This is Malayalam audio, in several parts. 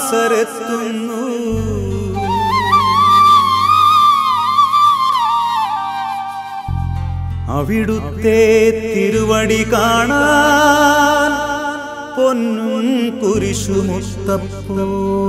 നിന്ദാസരെത്തുന്നു അവിടുത്തെ തിരുവടി കാണാൻ പൊന്നും കുരിശുമുത്തപ്പോ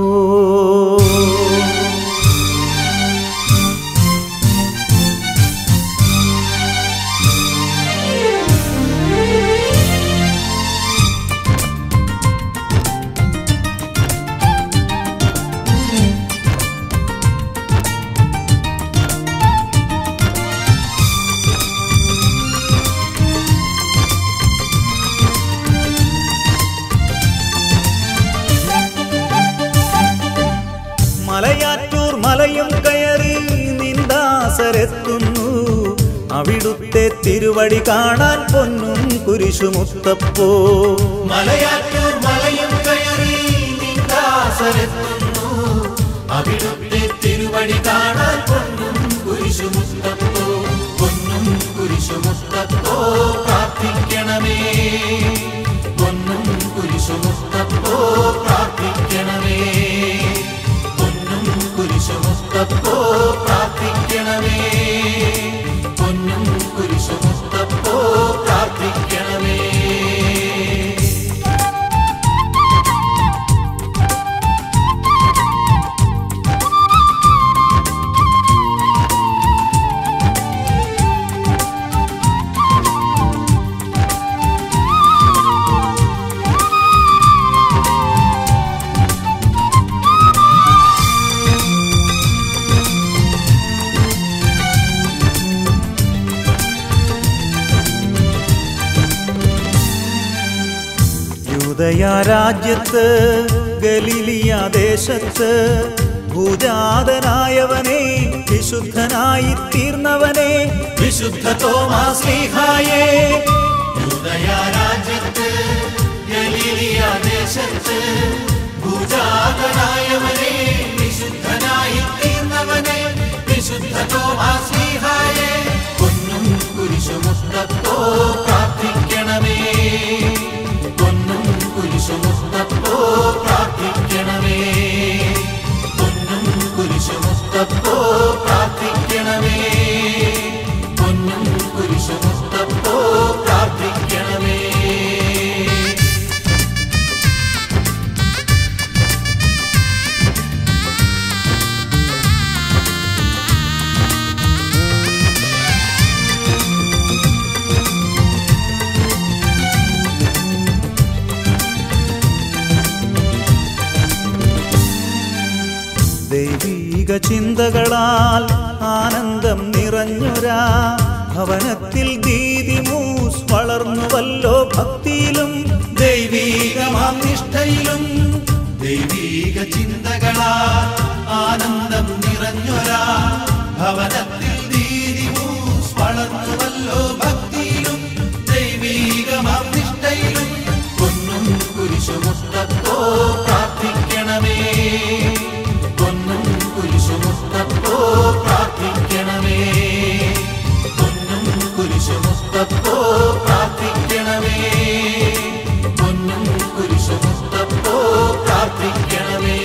മലയാറ്റൂർ മലയും കയറി നിന്ദാസരെത്തുന്നു അവിടുത്തെ തിരുവടി കാണാൻ പൊന്നും കുരിശുമുത്തപ്പോ മലയാറ്റൂർ മലയും കയറി നിന്ദാസരെത്തുന്നു അവിടുത്തെ തിരുവടി കാണാൻ പൊന്നും കുരിശുമുത്തപ്പോ പൊന്നും കുരിശുമുത്തപ്പോ പ്രാർത്ഥിക്കണമേ പൊന്നും കുരിശുമുത്തപ്പോ പ്രാർത്ഥിക്കണമേ പൊന്നും കുരിശുമുത്തപ്പോ പ്രാർത്ഥിക്കണമേ പൊന്നും കുരിശുമുത്തപ്പോ പ്രാർത്ഥിക്കണമേ യൂതയ രാജ്യത്ത് ഗലീലിയ ദേശത്ത് ഭൂജാതനായവനെ വിശുദ്ധനായി തീർന്നവനെ വിശുദ്ധ തോമാശ്ലീഹായേ യൂദയ രാജ്യത്ത് ഗലീലിയ ദേശത്ത് ഭൂജാതനായവനെ വിശുദ്ധനായി തീർന്നവനെ വിശുദ്ധ തോമാശ്ലീഹായേ പൊന്നും കുരിശുമുത്തപ്പോ പ്രാർത്ഥിക്കണമേ പൊന്നും കുരിശുമുത്തപ്പോ പ്രാർത്ഥിക്കണമേ പൊന്നും കുരിശുമുത്തപ്പോ പ്രാർത്ഥിക്കണമേ പൊന്നും കുരിശുമുത്തപ്പോ പ്രാർത്ഥിക്കണമേ ദൈവീക ചിന്തകളാൽ ആനന്ദം നിറഞ്ഞൊരാ ഭവനത്തിൽ ദീതിമൂസ് വളർന്നുവല്ലോ ഭക്തിയിലും ദൈവീകമാം നിഷ്ഠയിലും ദൈവീക ചിന്തകളാ ആനന്ദം നിറഞ്ഞൊരാ ഭവനത്തിൽ ദീദിമൂസ് വളർന്നുവല്ലോ ഭക്തിയിലും ദൈവീകമാം നിഷ്ഠയിലും പൊന്നും കുരിശുമുത്തപ്പോ പ്രാർത്ഥിക്കണമേ പൊന്നും കുരിശുമുത്തപ്പോ പ്രാർത്ഥിക്കണമേ പൊന്നും കുരിശുമുത്തപ്പോ പ്രാർത്ഥിക്കണമേ പൊന്നും കുരിശുമുത്തപ്പോ പ്രാർത്ഥിക്കണമേ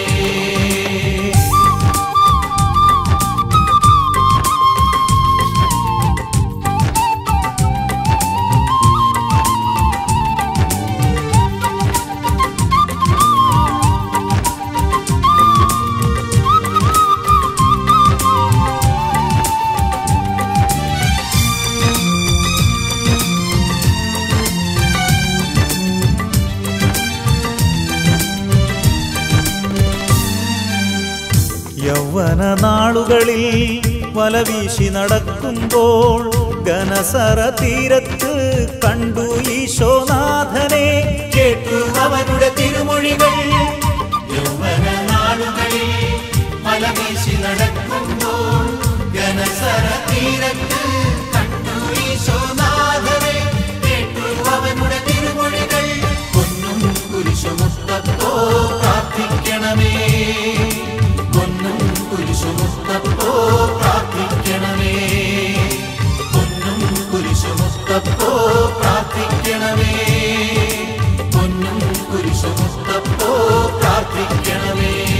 യൗവന നാളുകളിൽ വലവീശി നടക്കുമ്പോൾ ഘനസറ തീരത്ത് കണ്ടു ഈശോനാഥനെ കേട്ടു അവനുടെ തിരുമൊഴികൾ യൗവന നാളുകളിൽ മലവീശി നടക്കുമ്പോൾ ഘനസര തീരത്ത് കണ്ടു ഈശോനാഥനെ കേട്ടു അവനുടെ തിരുമൊഴികൾ പൊന്നും കുരിശുമുത്തപ്പോ പ്രാർത്ഥിക്കണമേ പൊന്നും കുരിശുമുത്തപ്പോ പ്രാർത്ഥിക്കണമേ പൊന്നും കുരിശുമുത്തപ്പോ പ്രാർത്ഥിക്കണമേ പൊന്നും കുരിശുമുത്തപ്പോ പ്രാർത്ഥിക്കണമേ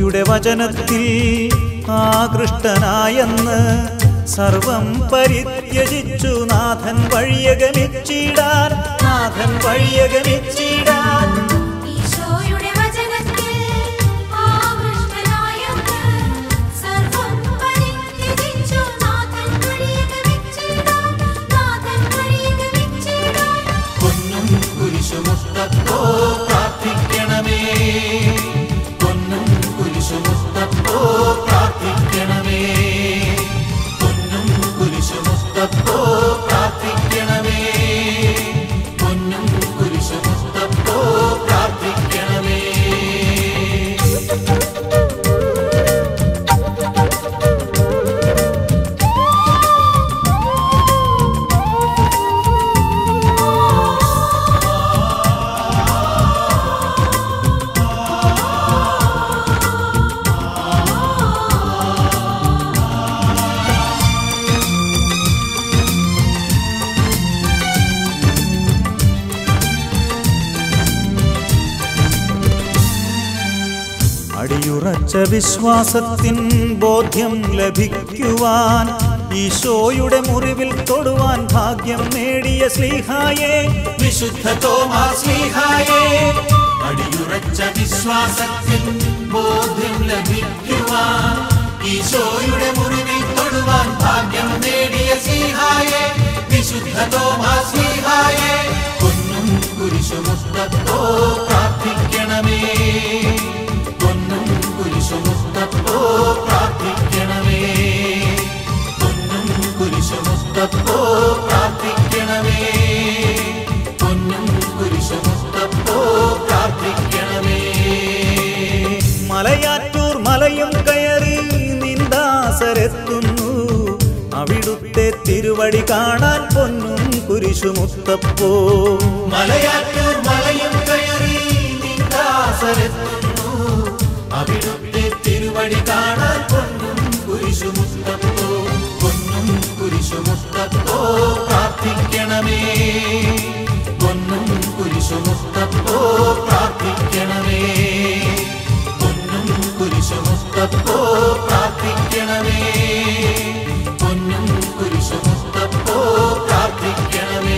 ഈശോയുടെ വചനത്തിൽ ആകൃഷ്ടനായെന്ന് സർവം പരിത്യജിച്ചു നാഥൻ വഴിയകമിച്ചിടാൻ നാഥൻ വഴിയകമിച്ചിടാൻ ഈശോയുടെ വചനത്തിൽ ആകൃഷ്ടനായങ്ങ് സർവ്വം പരിത്യജിച്ചു നാഥൻ വഴിയക വെച്ചിടാൻ നാഥൻ വഴിയക വെച്ചിടാൻ പൊന്നും കുരിശുമുത്തപ്പോ പ്രാർത്ഥിക്കണമേ പൊന്നും കുരിശുമുത്തപ്പോ പ്രാർത്ഥിക്കണമേ പൊന്നും കുരിശുമുത്തപ്പോ പ്രാർത്ഥിക്കണമേ പൊന്നും കുരിശുമുത്തപ്പോ പ്രാർത്ഥിക്കണമേ അടിയുറച്ച വിശ്വാസത്തിൻ ബോധ്യം ലഭിക്കുവാൻ ഈശോയുടെ മുറിവിൽ തൊടുവാൻ ഭാഗ്യം നേടിയ സ്ലീഹായേ വിശുദ്ധ തോമാശ്ലീഹായേ അടിയുറച്ച വിശ്വാസത്തിൽ ബോധ്യം ലഭിക്കുവാൻ ഈശോയുടെ മുറിവിൽ തൊടുവാൻ ഭാഗ്യം നേടിയ സ്ലീഹായേ വിശുദ്ധ തോമാശ്ലീഹായേ പൊന്നും കുരിശുമുത്തപ്പോ പ്രാർത്ഥിക്കണമേ പൊന്നും കുരിശുമുത്തപ്പോ പ്രാർത്ഥിക്കണമേ പൊന്നും കുരിശുമുത്തപ്പോ പ്രാർത്ഥിക്കണമേ പൊന്നും കുരിശുമുത്തപ്പോ പ്രാർത്ഥിക്കണമേ മലയാറ്റൂർ മലയും കയറി നിന്ദാസരെത്തുന്നു അവിടുത്തെ തിരുവടി കാണാൻ പൊന്നും കുരിശുമുത്തപ്പോ മലയാറ്റൂർ മലയും കയറി നിന്ദാസരെത്തുന്നു അവിടുത്തെ തിരുവടി കാണാൻ പൊന്നും കുരിശുമുത്തപ്പോ പൊന്നും കുരിശുമുത്തപ്പോ പ്രാർത്ഥിക്കണമേ പൊന്നും കുരിശുമുത്തപ്പോ പ്രാർത്ഥിക്കണമേ പൊന്നും കുരിശുമുത്തപ്പോ പ്രാർത്ഥിക്കണമേ പൊന്നും കുരിശുമുത്തപ്പോ പ്രാർത്ഥിക്കണമേ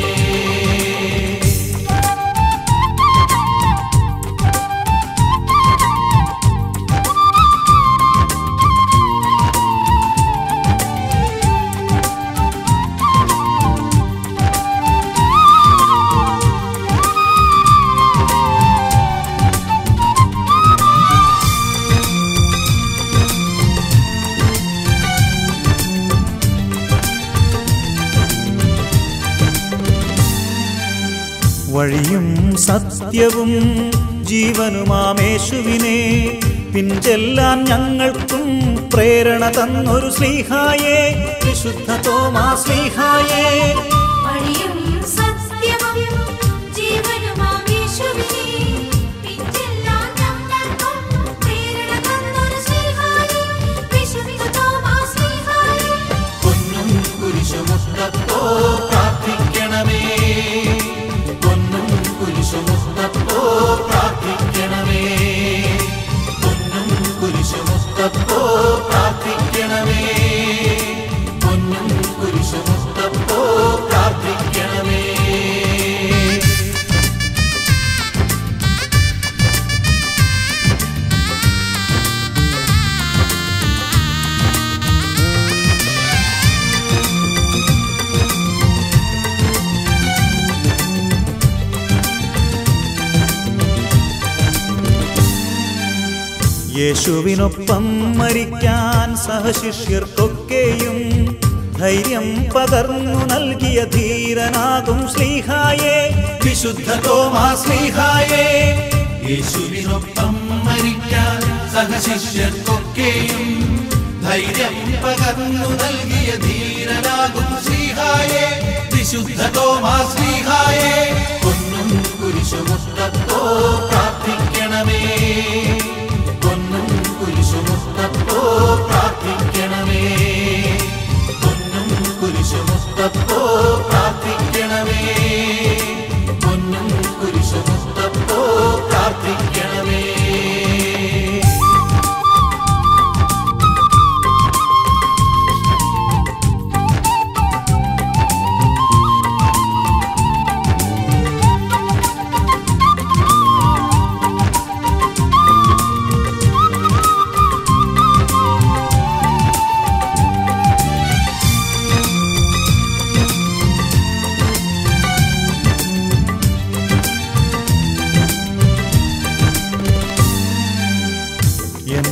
വഴിയും സത്യവും ജീവനുമാമേശുവിനെ പിൻചെല്ലാൻ ഞങ്ങൾക്കും പ്രേരണ തന്നൊരു സ്ലീഹായേ വിശുദ്ധ തോമാ സ്ലീഹായേ വഴിയും സത്യവും ജീവനുമാം യേശുവിനെ പിൻചെല്ലാൻ ഞങ്ങൾക്കും പ്രേരണ തന്നൊരു ശ്രീഹായേ വിശുദ്ധ തോമാസ് ശ്രീഹായേ പൊന്നും കുരിശുമുത്തപ്പോ പ്രാർത്ഥിക്കണമേ പൊന്നും കുരിശുമുത്തപ്പോ പ്രാർത്ഥിക്കണമേ പൊന്നും കുരിശുമുത്തപ്പോ പ്രാർത്ഥിക്കണമേ പൊന്നും കുരിശുമുത്തപ്പോ പ്രാർത്ഥിക്കണമേ യേശുവിനൊപ്പം മരിക്കാൻ സഹശിഷ്യർക്കൊക്കെയും ധൈര്യം പകർന്നു നൽകിയ ധീരനാകും സ്ലീഹായേ വിശുദ്ധ തോമാ സ്ലീഹായേ യേശുവിനൊപ്പം മരിക്കാൻ സഹശിഷ്യർക്കൊക്കെയും ധൈര്യം പകർന്നു നൽകിയ ധീരനാകും ശ്രീഹായേ വിശുദ്ധ തോമാ ശ്രീഹായേ പൊന്നും കുരിശുമുത്തപ്പോ പ്രാർത്ഥിക്കണമേ പൊന്നും കുരിശുമുത്തപ്പോ പ്രാർത്ഥിക്കണമേ പൊന്നും കുരിശുമുത്തപ്പോ പ്രാർത്ഥിക്കണമേ പൊന്നും കുരിശുമുത്തപ്പോ പ്രാർത്ഥിക്കണമേ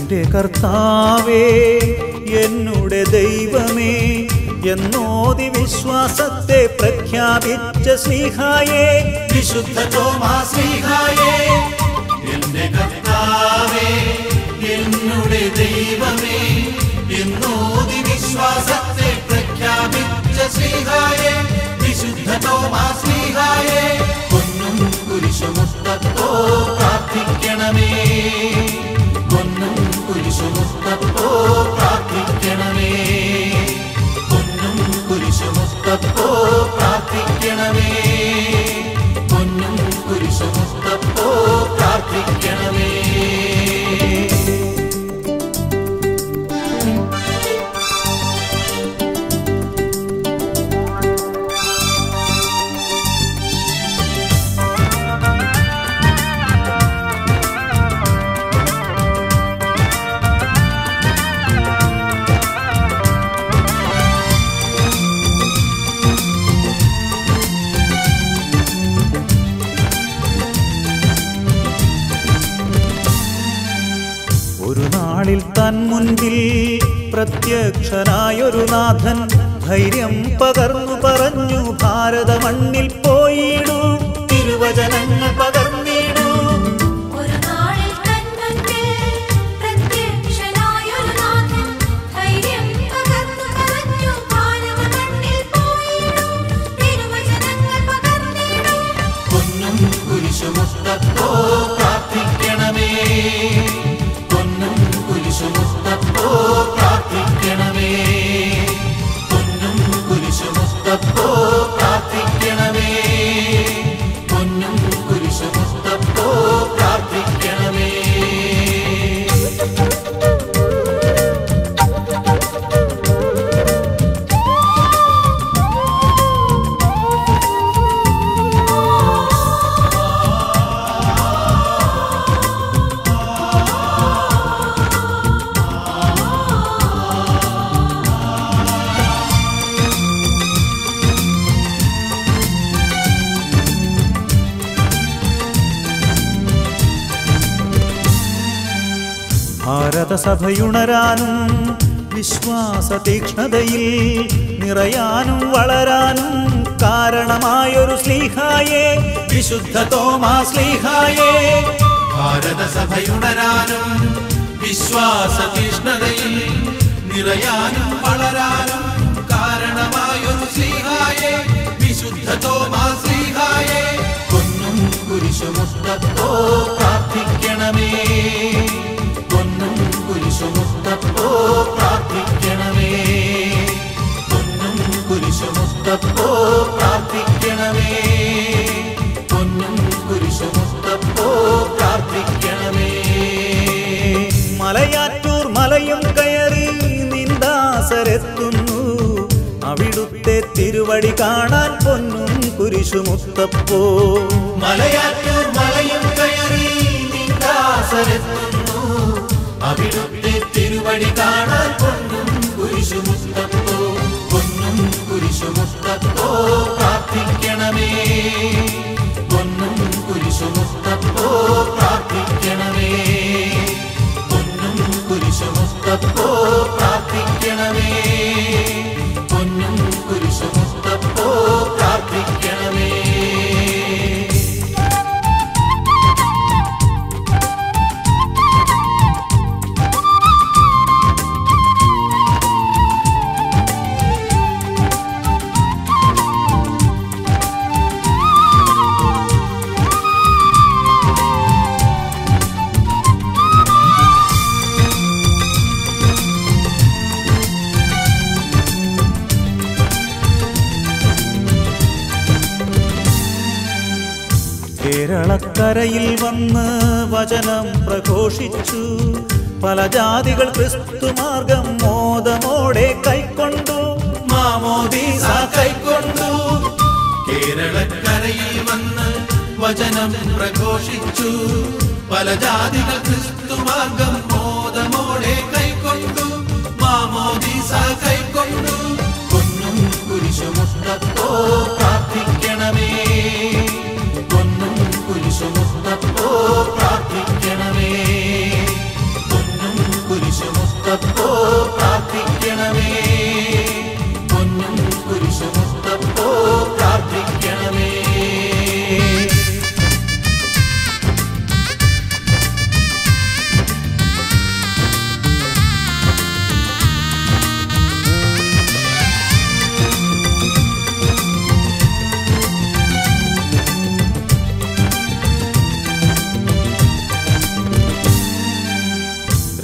എൻ്റെ കർത്താവേ എന്നുടെ ദൈവമേ എന്നോതി വിശ്വാസത്തെ പ്രഖ്യാപിച്ച സ്നേഹായേ വിശുദ്ധ തോമാശ്രീഹായേ എന്റെ കർത്താവേ എന്നുടെ ദൈവമേ എന്നോതി വിശ്വാസത്തെ പ്രഖ്യാപിച്ച ശ്രീഹായേ വിശുദ്ധ തോമാശ്രീഹായേ പൊന്നും കുരിശുമുത്തപ്പോ പ്രാർത്ഥിക്കണമേ പൊന്നും കുരിശുമുത്തപ്പോ പ്രാർത്ഥിക്കണമേ പൊന്നും കുരിശുമുത്തപ്പോ പ്രാർത്ഥിക്കണമേ പൊന്നും കുരിശുമുത്തപ്പോ പ്രാർത്ഥിക്കണമേ ഒരു നാളിൽ തൻ മുൻപിൽ പ്രത്യക്ഷനായൊരു നാഥൻ ധൈര്യം പകർന്നു പറഞ്ഞു ഭാരത മണ്ണിൽ പോയിടൂ തിരുവചനങ്ങൾ പകർന്നിടൂ ഒരു നാളിൽ തന്മുൻപിൽ പ്രത്യക്ഷനായൊരു നാഥൻ ധൈര്യം പകർന്നു പറഞ്ഞു ഭാരതമണ്ണിൽ പോയിടൂ തിരുവചനങ്ങൾ പകർന്നിടൂ പൊന്നും കുരിശുമുത്തപ്പോ പ്രാർത്ഥിക്കണമേ പൊന്നും കുരിശുമുത്തപ്പോ പ്രാർത്ഥിക്കണമേ പൊന്നും കുരിശുമുത്തപ്പോ പ്രാർത്ഥിക്കണമേ പൊന്നും കുരിശുമുത്തപ്പോ പ്രാർത്ഥിക്കണമേ ഭാരതസഭയുണരാനും വിശ്വാസ തീക്ഷ്ണതയിൽ നിറയാനും വളരാനും കാരണമായൊരു സ്ലീഹായേ വിശുദ്ധ തോമാ സ്ലീഹായേ ഭാരത സഭയുണരാനും വിശ്വാസ തീഷ്ണതയിൽ നിറയാനും വളരാനും കാരണമായൊരു ശ്രീഹായെ വിശുദ്ധ തോമാ ശ്രീഹായെ പൊന്നും കുരിശുമുത്തപ്പോ പ്രാർത്ഥിക്കണമേ പൊന്നും കുരിശുമുത്തപ്പോ പ്രാർത്ഥിക്കണമേ പൊന്നും കുരിശുമുത്തപ്പോ പ്രാർത്ഥിക്കണമേ പൊന്നും കുരിശുമുത്തപ്പോ പ്രാർത്ഥിക്കണമേ മലയാറ്റൂർ മലയും കയറി നിന്ദാസരെത്തുന്നു അവിടുത്തെ തിരുവടി കാണാൻ പൊന്നും കുരിശുമുത്തപ്പോ മലയാറ്റൂർ മലയും കയറി നിന്ദാസരെത്തുന്നു അവിടുത്തെ തിരുവടി കാണാൻ പൊന്നും കുരിശുമുത്തപ്പോ പൊന്നും കുരിശുമുത്തപ്പോ പ്രാർത്ഥിക്കണമേ പൊന്നും കുരിശുമുത്തപ്പോ പ്രാർത്ഥിക്കണമേ പൊന്നും കുരിശുമുത്തപ്പോ പ്രാർത്ഥിക്കണമേ പൊന്നും കുരിശുമുത്തപ്പോ പ്രാർത്ഥിക്കണമേ കേരളക്കരയിൽ വന്ന് വചനം പ്രഘോഷിച്ചു പല ജാതികൾ ക്രിസ്തുമാർഗം മോദമോടെ കൈക്കൊണ്ടു മാമോദീസ കൈക്കൊണ്ടു കേരളക്കരയിൽ വന്ന് വചനം പ്രഘോഷിച്ചു പല ജാതികൾ ക്രിസ്തുമാർഗം മോദമോടെ കൈക്കൊണ്ടു മാമോദീസ കൈക്കൊണ്ടു പൊന്നും കുരിശുമുത്തപ്പോ പ്രാർത്ഥിക്കണമേ പൊന്നും കുരിശുമുത്തപ്പോ പ്രാർത്ഥിക്കണമേ പൊന്നും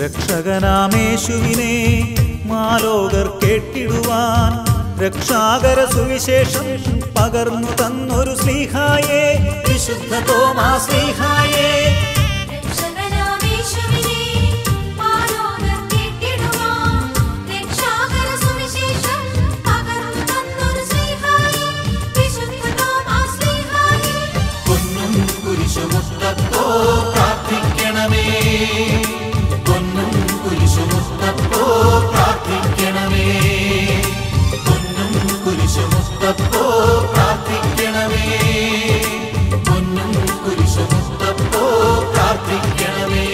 രക്ഷകനാമേശുവിനെ മാലോകർ കേട്ടിടുവാൻ രക്ഷാകര സുവിശേഷം പകർന്നു തന്നൊരു സ്ലീഹായേ വിശുദ്ധ തോമാ സ്ലീഹായേ രക്ഷകനാമേശുവിനെ മാലോകർ കേട്ടിടുവാൻ രക്ഷാകര സുവിശേഷം പകർന്നു തന്നൊരു സ്നേഹായി വിശുദ്ധ തോമാസ് സ്നേഹായി പൊന്നും കുരിശുമുത്തപ്പോ പ്രാർത്ഥിക്കണമേ പൊന്നും കുരിശുമുത്തപ്പോ പ്രാർത്ഥിക്കണമേ പൊന്നും കുരിശുമുത്തപ്പോ പ്രാർത്ഥിക്കണമേ പൊന്നും കുരിശുമുത്തപ്പോ പ്രാർത്ഥിക്കണമേ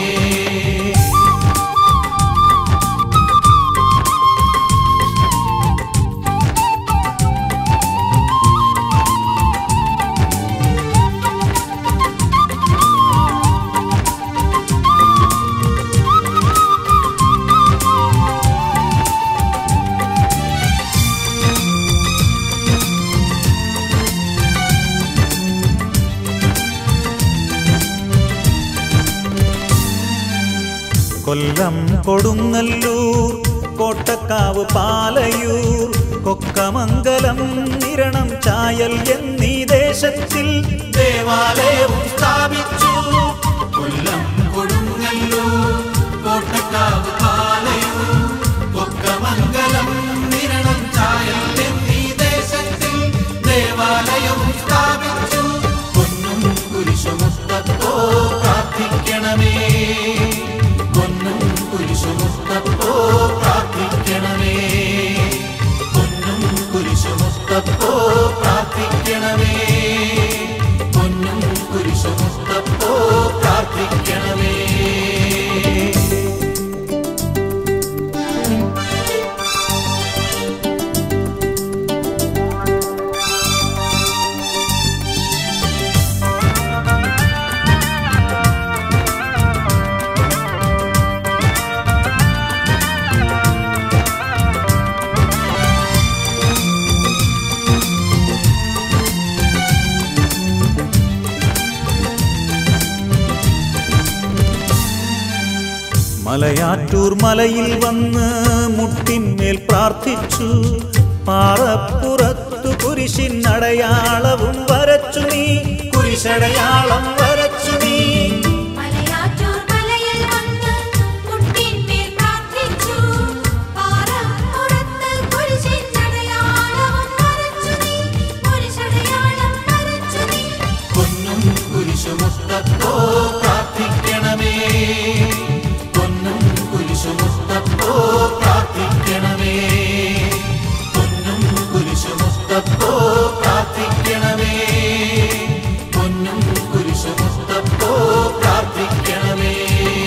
കൊല്ലം കൊടുങ്ങല്ലൂർ കോട്ടക്കാവ് പാലയൂർ കൊക്കമംഗലം നിരണം ചായൽ എന്നീ ദേശത്തിൽ ദേവാലയവും സ്ഥാപിച്ചു കൊല്ലം കൊടുങ്ങല്ലൂർ കോട്ടക്കാവ് പാലയൂർ കൊക്കമംഗലം നിരണം ചായൽ എന്നീ ദേശത്തിൽ ദേവാലയവും സ്ഥാപിച്ചു പൊന്നും കുരിശുമുത്തപ്പോ പ്രാർത്ഥിക്കണമേ പൊന്നും കുരിശുമുത്തപ്പോ പ്രാർത്ഥിക്കണമേ പൊന്നും കുരിശുമുത്തപ്പോ പ്രാർത്ഥിക്കണമേ പൊന്നും കുരിശുമുത്തപ്പോ പ്രാർത്ഥിക്കണമേ മലയാറ്റൂർ മലയിൽ വന്ന് മുട്ടിന്മേൽ പ്രാർത്ഥിച്ചു പാറപ്പുറത്തു കുരിശിനടയാളവും വരച്ചു നീ കുരിശടയാളം വരച്ചു നീ മലയാറ്റൂർ മലയിൽ വന്ന് മുട്ടിന്മേൽ പ്രാർത്ഥിച്ചു പാറപ്പുറത്ത് കുരിശിനടയാളവും വരച്ചു നീ കുരിശടയാളം വരച്ചു നീ പൊന്നും കുരിശുമുത്തപ്പോ പ്രാർത്ഥിക്കണമേ പൊന്നും കുരിശുമുത്തപ്പോ പ്രാർത്ഥിക്കണമേ പൊന്നും കുരിശുമുത്തപ്പോ പ്രാർത്ഥിക്കണമേ പൊന്നും കുരിശുമുത്തപ്പോ പ്രാർത്ഥിക്കണമേ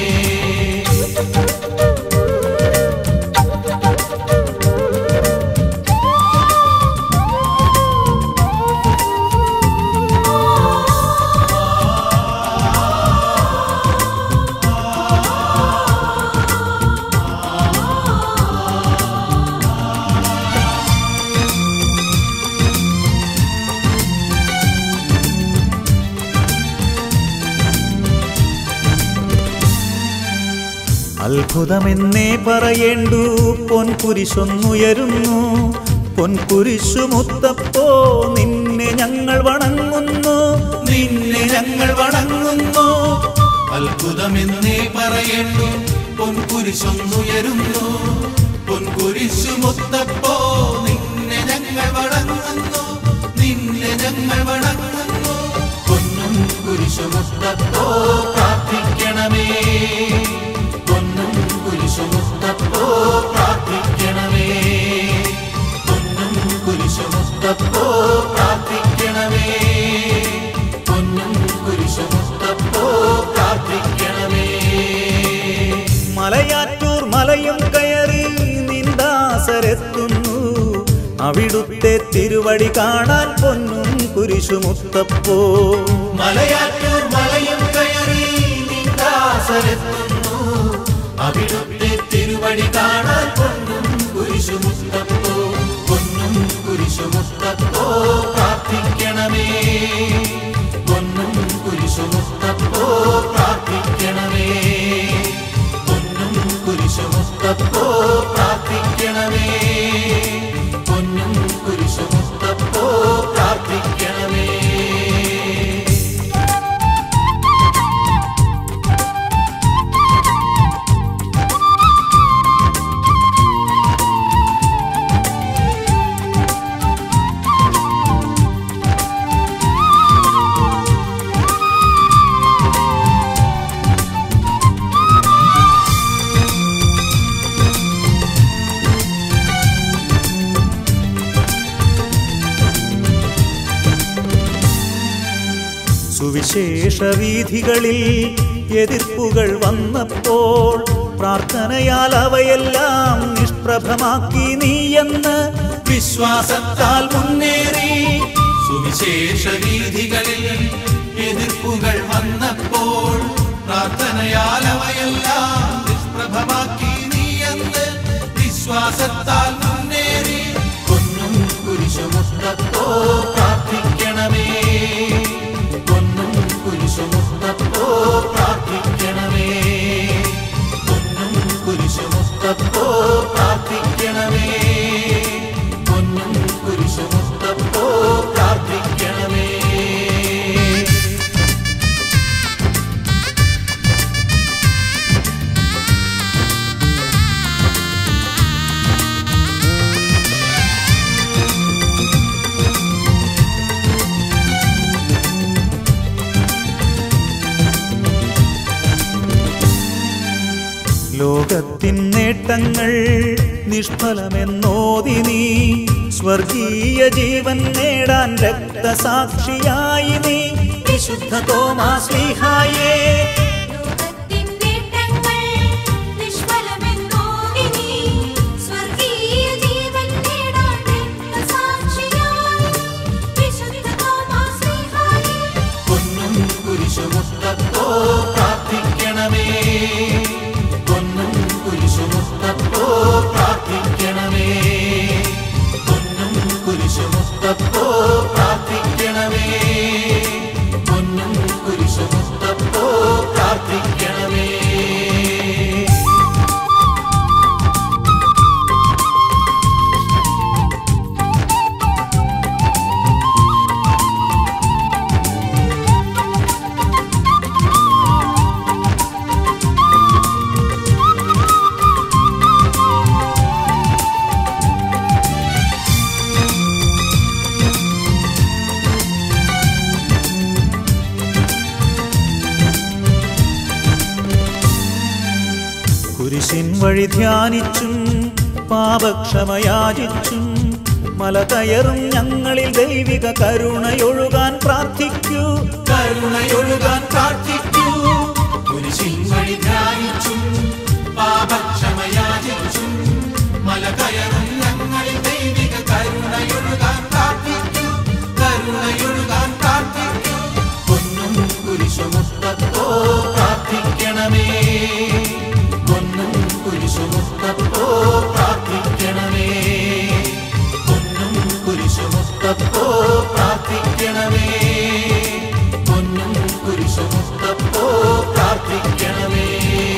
അത്ഭുതമെന്നേ പറയേണ്ടു പൊൻകുരിശൊന്നുയരുന്നു പൊൻകുരിശു മുത്തപ്പോ നിന്നെ ഞങ്ങൾ വണങ്ങുന്നു നിന്നെ ഞങ്ങൾ വണങ്ങുന്നു അത്ഭുതമെന്നേ പറയണ്ടു പൊൻകുരിശൊന്നുയരുന്നു പൊൻകുരിശു മുത്തപ്പോ നിന്നെ ഞങ്ങൾ വണങ്ങുന്നു നിന്നെ ഞങ്ങൾ വണങ്ങുന്നു പൊന്നും കുരിശു മുത്തപ്പോ പ്രാർത്ഥിക്കണമേ പൊന്നും കുരിശു മുത്തപ്പോ പ്രാർത്ഥിക്കണമേ പൊന്നും കുരിശു മുത്തപ്പോ പ്രാർത്ഥിക്കണമേ പൊന്നും കുരിശു മുത്തപ്പോ പ്രാർത്ഥിക്കണമേ മലയാറ്റൂർ മലയും കയറി നിന്ദാസരെത്തുന്നു അവിടുത്തെ തിരുവടി കാണാൻ പൊന്നും കുരിശു മുത്തപ്പോ മലയാറ്റൂർ മലയും കയറി നിന്ദാസരെത്തുന്നു അവിടുത്തെ തിരുവടി കാണാൻ പൊന്നും കുരിശു മുത്തപ്പോ പൊന്നും കുരിശു മുത്തപ്പോ പ്രാർത്ഥിക്കണമേ പൊന്നും കുരിശു മുത്തപ്പോ പ്രാർത്ഥിക്കണമേ പൊന്നും സുവിശേഷ വീഥികളിൽ എതിർപ്പുകൾ വന്നപ്പോൾ പ്രാർത്ഥനയാൽ അവയെല്ലാം നിഷ്പ്രഭമാക്കി നീയെന്ന് വിശ്വാസത്താൽ മുന്നേറി സുവിശേഷ വീഥികളിൽ എതിർപ്പുകൾ വന്നപ്പോൾ പ്രാർത്ഥനയാൽ അവയെല്ലാം നിഷ്പ്രഭമാക്കി നീയെന്ന് വിശ്വാസത്താൽ മുന്നേറി പൊന്നും കുരിശുമുത്തപ്പോ പ്രാർത്ഥിക്കണമേ പൊന്നും കുരിശുമുത്തപ്പോ പ്രാർത്ഥിക്കണമേ പൊന്നും കുരിശുമുത്തപ്പോ പ്രാർത്ഥിക്കണമേ പൊന്നും കുരിശുമുത്തപ്പോ പ്രാർത്ഥിക്കണമേ ലോകത്തിൻ നേട്ടങ്ങൾ നിഷ്ഫലമെന്നോതി നീ സ്വർഗീയ ജീവൻ നേടാൻ രക്തസാക്ഷിയായി നീ വിശുദ്ധ തോമാശ്ലീഹായേ ലോകത്തിൻ നേട്ടങ്ങൾ നിഷ്ഫലമെന്നോതിനി സ്വർഗീയ ജീവൻ നേടാൻ രക്തസാക്ഷിയായി വിശുദ്ധ തോമാശ്ലീഹായേ പൊന്നും കുരിശുമുത്തപ്പോ പ്രാർത്ഥിക്കണമേ പൊന്നും കുരിശുമുത്തപ്പോ പ്രാർത്ഥിക്കണമേ പൊന്നും കുരിശുമുത്തപ്പോ പ്രാർത്ഥിക്കണമേ പൊന്നും കുരിശുമുത്തപ്പോ പ്രാർത്ഥിക്കണമേ കുരിശിൻ വഴി ധ്യാനിച്ചും പാപക്ഷമയാചിച്ചും മല കയറും ഞങ്ങളിൽ ദൈവിക കരുണയൊഴുകാൻ പ്രാർത്ഥിക്കൂ കരുണയൊഴുകാൻ പ്രാർത്ഥിക്കൂ കുരിശിൻ വഴി ധ്യാനിച്ചും പാപക്ഷമയാചിച്ചും മല കയറും ഞങ്ങളിൽ ദൈവിക കരുണയൊഴുകാൻ പ്രാർത്ഥിക്കൂ കരുണയൊഴുകാൻ പ്രാർത്ഥിക്കൂ പൊന്നും കുരിശുമുത്തപ്പോ പ്രാർത്ഥിക്കണമേ പൊന്നും കുരിശുമുത്തപ്പോ പ്രാർത്ഥിക്കണമേ പൊന്നും കുരിശുമുത്തപ്പോ പ്രാർത്ഥിക്കണമേ പൊന്നും കുരിശുമുത്തപ്പോ പ്രാർത്ഥിക്കണമേ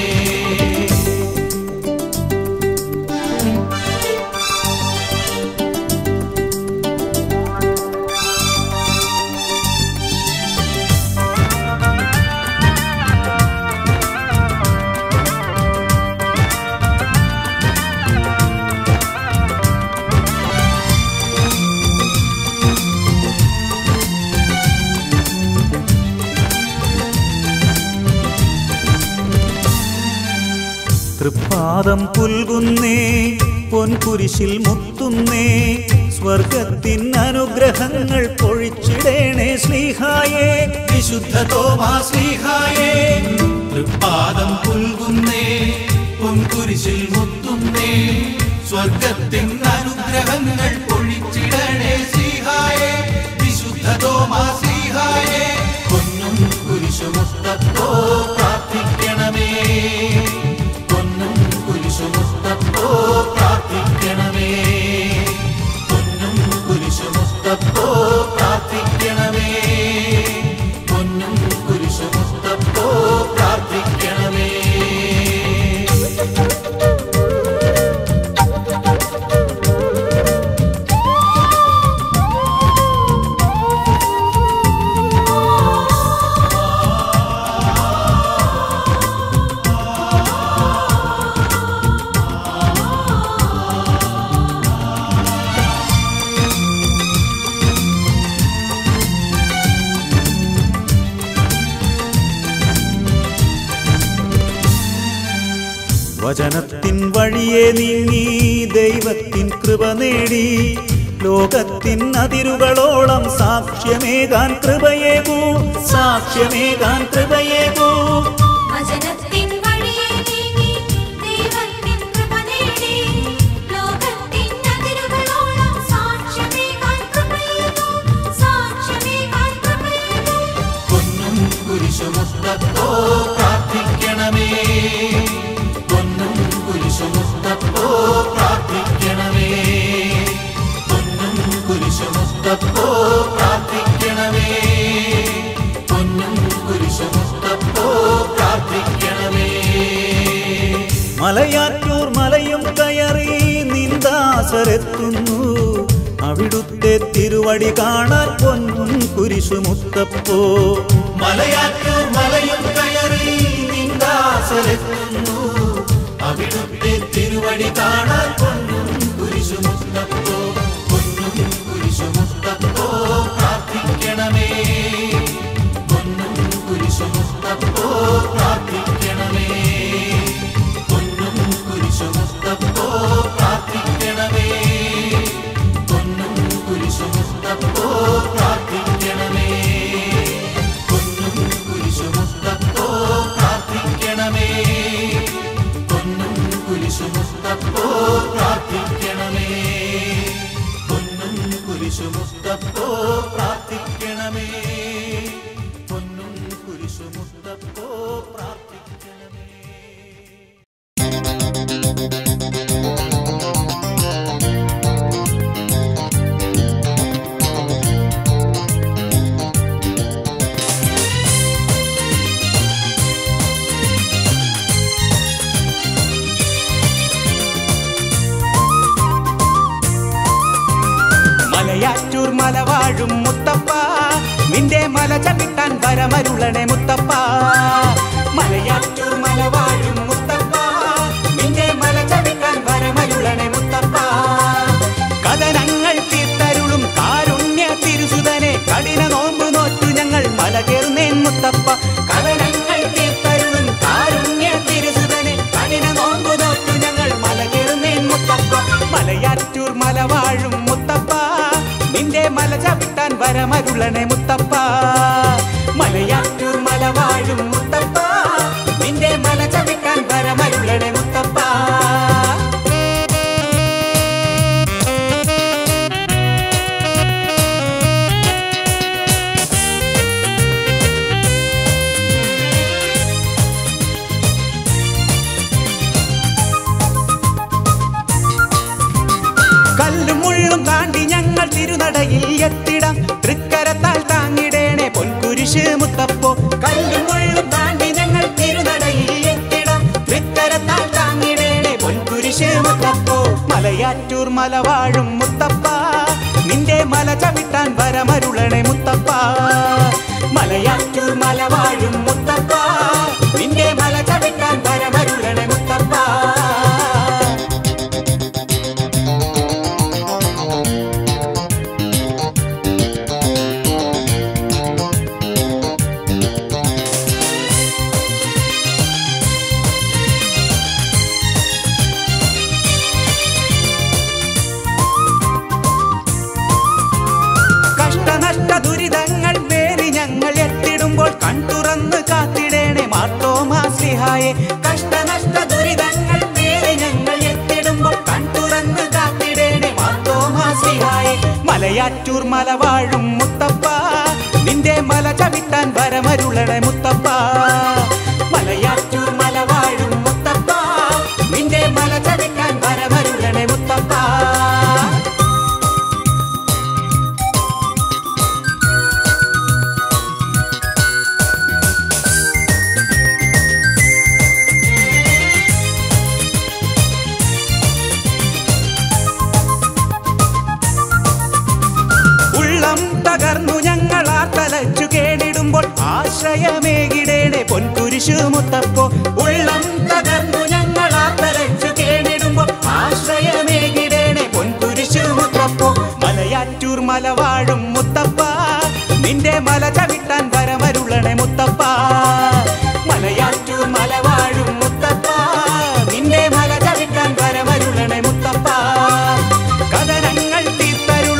തൃപ്പാദം പുൽകുന്നേ പൊൻകുരിശിൽ മുത്തുന്നേ സ്വർഗത്തിൻ അനുഗ്രഹങ്ങൾ പൊഴിച്ചിടേണേ ശ്ലീഹായേ വിശുദ്ധ തോമാശ്ലീഹായേ തൃപ്പാദം പുൽകുന്നേ പൊൻകുരിശിൽ മുത്തുന്നേ സ്വർഗത്തിൻ അനുഗ്രഹങ്ങൾ പൊഴിച്ചിടണേ ശ്രീഹായേ വിശുദ്ധ തോമാശ്ലീഹായേ പൊന്നും കുരിശുമുത്തപ്പോ പ്രാർത്ഥിക്കണമേ പൊന്നും കുരിശുമുത്തപ്പോ പ്രാർത്ഥിക്കണമേ പൊന്നും കുരിശുമുത്തപ്പോ പ്രാർത്ഥിക്കണമേ പൊന്നും കുരിശുമുത്തപ്പോ പ്രാർത്ഥിക്കണമേ വചനത്തിൻ വഴിയെ നീങ്ങി ദൈവത്തിൻ കൃപ നേടി ലോകത്തിൻ അതിരുകളോളം സാക്ഷ്യമേകാൻ കൃപയേകൂ സാക്ഷ്യമേകാൻ കൃപയേകൂ വചനത്തിൻ വഴിയെ നീങ്ങി ദൈവത്തിൻ കൃപ നേടി ലോകത്തിൻ അതിരുകളോളം സാക്ഷ്യമേകാൻ കൃപയേകൂ സാക്ഷ്യമേകാൻ കൃപയേകൂ പൊന്നും കുരിശുമുത്തപ്പോ പ്രാർത്ഥിക്കണമേ പൊന്നും കുരിശുമുത്തപ്പോ പ്രാർത്ഥിക്കണമേ പൊന്നും കുരിശുമുത്തപ്പോ പ്രാർത്ഥിക്കണമേ പൊന്നും കുരിശുമുത്തപ്പോ പ്രാർത്ഥിക്കണമേ മലയാറ്റൂർ മലയും കയറി നിന്ദാസരെത്തുന്നു അവിടുത്തെ തിരുവടി കാണാൻ പൊന്നും കുരിശുമുത്തപ്പോ മലയാറ്റൂർ മലയും കയറി നിന്ദാസരെത്തുന്നു അവിടുത്തെ തിരുവടി കാണാൻ പൊന്നും കുരിശുമുത്തപ്പോ പൊന്നും കുരിശുമുത്തപ്പോ പ്രാർത്ഥിക്കണമേ പൊന്നും കുരിശുമുത്തപ്പോ പ്രാർത്ഥിക്കണമേ പൊന്നും കുരിശുമുത്തപ്പോ പ്രാർത്ഥിക്കണമേ പൊന്നും കുരിശുമുത്തപ്പോ പ്രാർത്ഥിക്കണമേ പൊന്നും കുരിശുമുത്തപ്പോ പ്രാർത്ഥിക്കണമേ പൊന്നും കുരിശുമുത്തപ്പോ പ്രാർത്ഥിക്കണമേ പൊന്നും കുരിശുമുത്തപ്പോ പ്രാർത്ഥിക്കണമേ പൊന്നും കുരിശുമുത്തപ്പോ പ്രാർത്ഥിക്കണമേ മലയാറ്റൂർ മലവാഴും മുത്തപ്പ നിന്റെ മല ചവിട്ടാൻ വരമരുളണേ മുത്തപ്പ മലയാറ്റൂർ മലവാഴും മുത്തപ്പ നിന്റെ മല ചവിട്ടാൻ വരമരുളണേ മുത്തപ്പ കഥനങ്ങൾ തീർത്തരുളും കാരുണ്യ തിരുസുതനെ കഠിന നോമ്പ് നോറ്റു ഞങ്ങൾ മല കയറുന്നേൻ മുത്തപ്പ കഥനങ്ങൾ തീർത്തരുളും കാരുണ്യ തിരുസുതനെ കഠിന നോമ്പ് നോറ്റു ഞങ്ങൾ മല കയറുന്നേൻ മുത്തപ്പ മലയാറ്റൂർ മലവാഴും മുത്തപ്പ നിന്റെ മല ചവിട്ടാൻ വരമരുളണേ മുത്തപ്പ മലയാറ്റൂർ മലവാഴും മുത്തപ്പ നിന്റെ മല ചവിട്ടാൻ വരമരുളണേ മുത്തപ്പ കല്ലും മുള്ളും താണ്ടി ഞങ്ങൾ തിരുനടയിൽ എത്തിടാം തൃക്കരത്താൽ താങ്ങിടേണേ പൊൻകുരിശ് മുത്തപ്പോ കല്ലും മുള്ളും താണ്ടി ഞങ്ങൾ തിരുനടയിൽ എത്തിടാം തൃക്കരത്താൽ താങ്ങിടേണേ പൊൻകുരിശ് മുത്തപ്പോ മലയാറ്റൂർ മലവാഴും മുത്തപ്പ നിന്റെ മല ചവിട്ടാൻ വരമരുളണേ മുത്തപ്പ മലയാറ്റൂർ മലവാഴും മുത്തപ്പ നിന്റെ മല ചവിട്ടാൻ വരമരുളണേ മുത്തപ്പ കഷ്ടനഷ്ട ദുരിതങ്ങൾ പേറി ഞങ്ങൾ എത്തിടുമ്പോൾ കൺതുറന്ന് കാത്തിടേണേ മാർത്തോമാസ്ലിഹായെ കഷ്ടനഷ്ട ദുരിതങ്ങൾ പേറി ഞങ്ങൾ എത്തിടുമ്പോൾ കൺതുറന്ന് കാത്തിടേണേ മാർത്തോമാസ്ലിഹായെ മലയാറ്റൂർ മലവാഴും മുത്തപ്പ നിന്റെ മല ചവിട്ടാൻ വരമരുളണേ മുത്തപ്പ മലയാറ്റൂർ മലവാഴും മുത്തപ്പ നിന്റെ മല ചവിട്ടാൻ വരമരുളണേ മുത്തപ്പ ഉള്ളം തകർന്നു ഞങ്ങൾ ആർത്തലച്ചു കേടിടുമ്പോൾ ആശ്രയമേകിടേണേ പൊൻകുരിശു മുത്തപ്പോ ഉള്ളം തകർന്നു ഞങ്ങൾ ആർത്തലച്ചു കേടിടുമ്പോൾ ആശ്രയമേകിടേണേ പൊൻകുരിശു മുത്തപ്പോ മലയാറ്റൂർ മലവാഴും മുത്തപ്പ നിന്റെ മല ചവിട്ടാൻ വരമരുളണേ മുത്തപ്പ മലയാറ്റൂർ മലവാഴും മുത്തപ്പ നിന്റെ മല ചവിട്ടാൻ വരമരുളണേ മുത്തപ്പ കഥനങ്ങൾ തീർത്തരുളും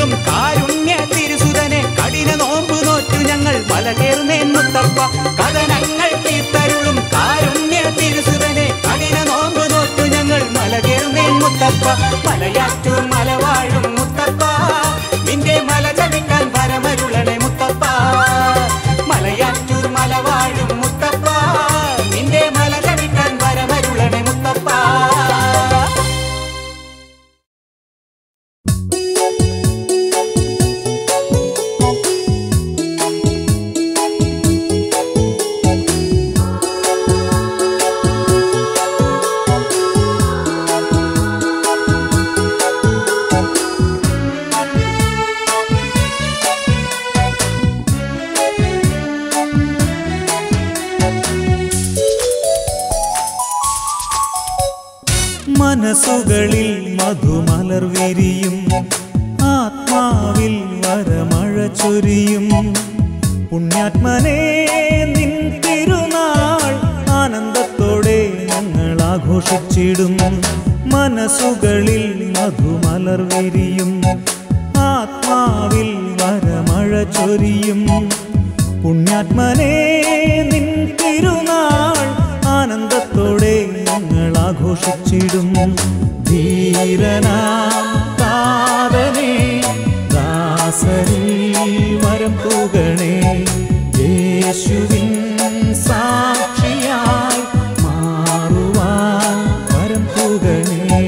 കാരുണ്യ തിരുസുതനെ കഠിന നോമ്പ് നോറ്റു ഞങ്ങൾ മല കയറുന്നേൻ മുത്തപ്പ മലയാറ്റൂർ മലവാഴും മുത്തപ്പ നിന്റെ മല ചതിക്കാൻ വരമരുളണേ മുത്തപ്പ മലയാറ്റൂർ മലവാഴും മുത്തപ്പ നിന്റെ മല ചതിക്കാൻ വരമരുളണേ മുത്തപ്പ മനസ്സുകളിൽ മധുമലർ വിരിയും ആത്മാവിൽ വരമഴ ചൊരിയും പുണ്യാത്മനെ നിൻ തിരുനാൾ ആനന്ദത്തോടെ ഞങ്ങൾ ആഘോഷിച്ചിടും മനസ്സുകളിൽ മധുമലർ വിരിയും ആത്മാവിൽ വരമഴ ചൊരിയും പുണ്യാത്മനെ നിൻ തിരുനാൾ ആനന്ദത്തോടെ ഞങ്ങൾ ആഘോഷിച്ചിടും ധീരനാം താതനെ ദാസരിൽ വരം തൂകണേ യേശുവിൻ സാക്ഷിയായി മാറുവാൻ വരം തൂകണേ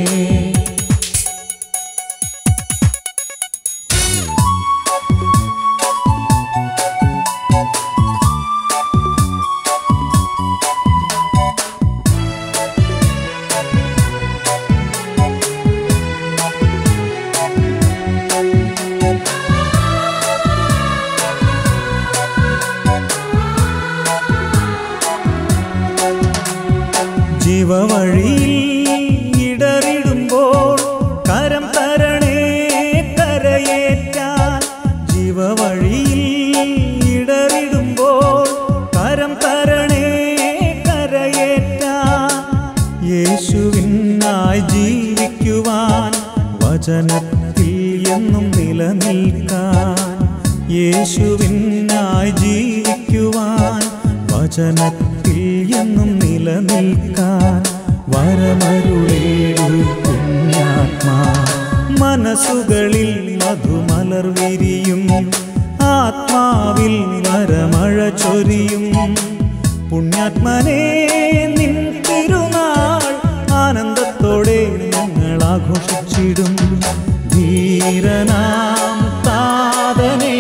ജീവവഴിയിൽ ഇടറിടുമ്പോൾ കരം തരണേ കരയേറ്റാൻ ജീവവഴിയിൽ ഇടറിടുമ്പോൾ കരം തരണേ കരയേറ്റാൻ യേശുവിനായി ജീവിക്കുവാൻ വചനത്തിൽ എന്നും നിലനിൽക്കാൻ യേശുവിനായി ജീവിക്കുവാൻ വചനത്തിൽ എന്നും നിലനിൽക്കാൻ വരമരുളേടു പുണ്യാത്മാ മനസ്സുകളിൽ മധുമലർ വിരിയും ആത്മാവിൽ വരമഴ ചൊരിയും പുണ്യാത്മനെ നിൻ തിരുനാൾ ആനന്ദത്തോടെ ഞങ്ങൾ ആഘോഷിച്ചിടും ധീരനാം താതനെ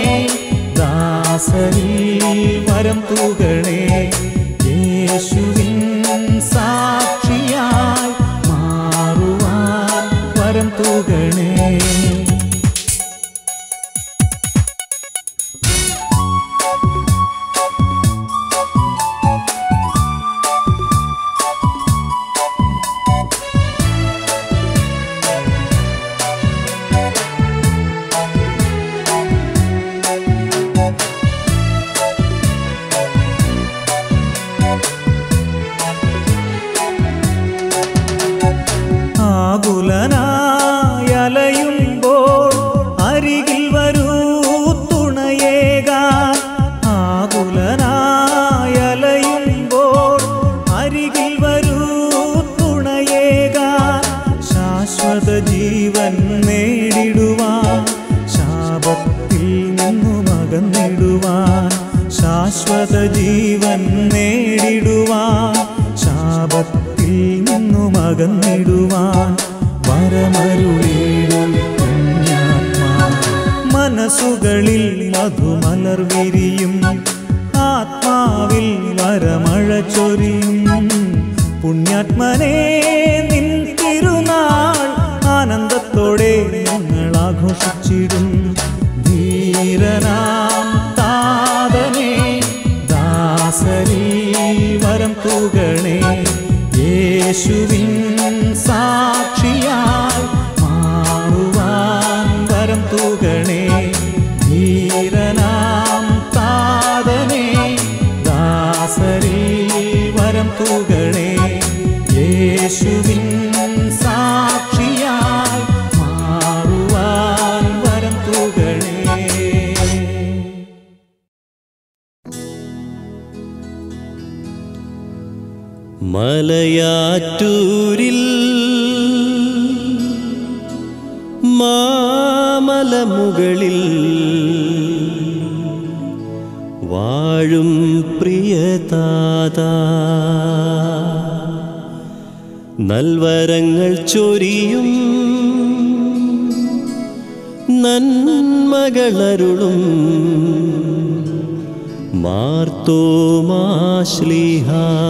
ദാസരിൽ വരം തൂകണേ യേശുവിൻ സാക്ഷിയായി മാറുവാൻ വരം തൂകണേ ആകുലനായലയുമ്പോൾ അരികിൽ വരൂ തുണയേകാൻ ആകുലനായലയുമ്പോൾ അരികിൽ വരൂ തുണയേകാൻ ശാശ്വത ജീവൻ നേടിടുവാൻ ശാപത്തിൽ നിന്നും അകന്നിടുവാൻ ശാശ്വത ജീവൻ നേടിടുവാൻ ശാപത്തിൽ നിന്നും അകന്നിടുവാൻ വരമരുളീടും പുണ്യാത്മാ മനസ്സുകളിൽ മധുമലർ വിരിയും ആത്മാവിൽ വരമഴ ചൊരിയും പുണ്യാത്മനെ നിൻ തിരുനാൾ ആനന്ദത്തോടെ ഞങ്ങൾ ആഘോഷിച്ചിടും ധീരനാം താതനെ ദാസരി വരം തൂകണേ യേശുവിൻ സാക്ഷിയായി മാറുവാൻ വരം തൂകണേ ധീരനാം താതനെ ദാസരി വരം തൂകണേ യേശുവിൻ സാക്ഷിയായി മാറുവാൻ വരം തൂകണേ മലയാറ്റൂരിൽ മാമലമുകളിൽ വാഴും പ്രിയതാത നൽവരങ്ങൾ ചൊരിയും നന്മകളരുളും മാർത്തോമാശ്ലിഹ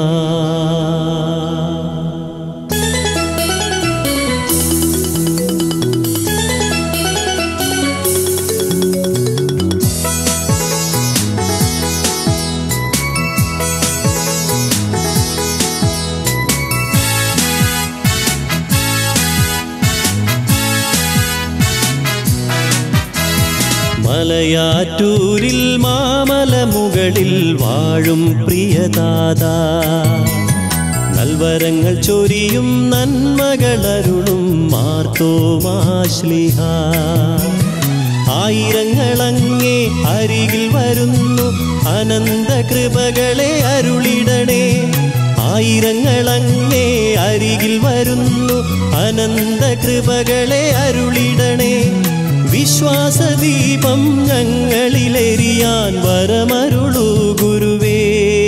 മലയാറ്റൂരിൽ മാമലമുകളിൽ വാഴും പ്രിയതാത നൽവരങ്ങൾ ചൊരിയും നന്മകളരുളും മാർത്തോമാശ്ലിഹ ആയിരങ്ങളങ്ങേ അരികിൽ വരുന്നു അനന്ത കൃപകളെ അരുളിടണേ ആയിരങ്ങളങ്ങേ അരികിൽ വരുന്നു അനന്ത കൃപകളെ അരുളിടണേ വിശ്വാസദീപം ഞങ്ങളിലെരിയാൻ വരമരുളൂ ഗുരുവേ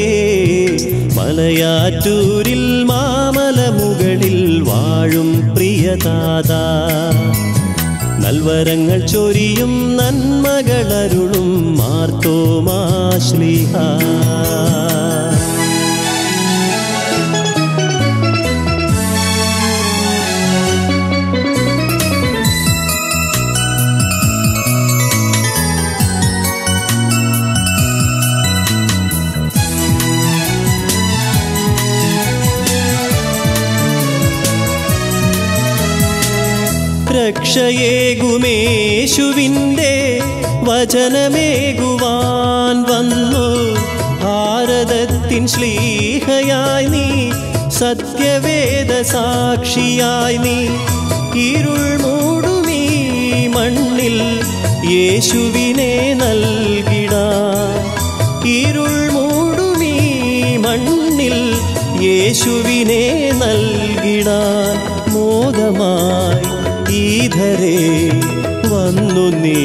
മലയാറ്റൂരിൽ മാമലമുകളിൽ വാഴും പ്രിയതാത നൽവരങ്ങൾ ചൊരിയും നന്മകളരുളും മാർത്തോമാശ്ലിഹ രക്ഷയേകുമേശുവിൻ്റെ വചനമേകുവാൻ വന്നു ഭാരതത്തിൻ ശ്ലീഹയായി നീ സത്യവേദ സാക്ഷിയായി നീ ഇരുൾ മൂടുമീ മണ്ണിൽ യേശുവിനെ നൽകിടാ ഇരുൾ മൂടുമീ മണ്ണിൽ യേശുവിനെ നൽകിടാൻ മോദമായി ഈധരേ വന്നു നീ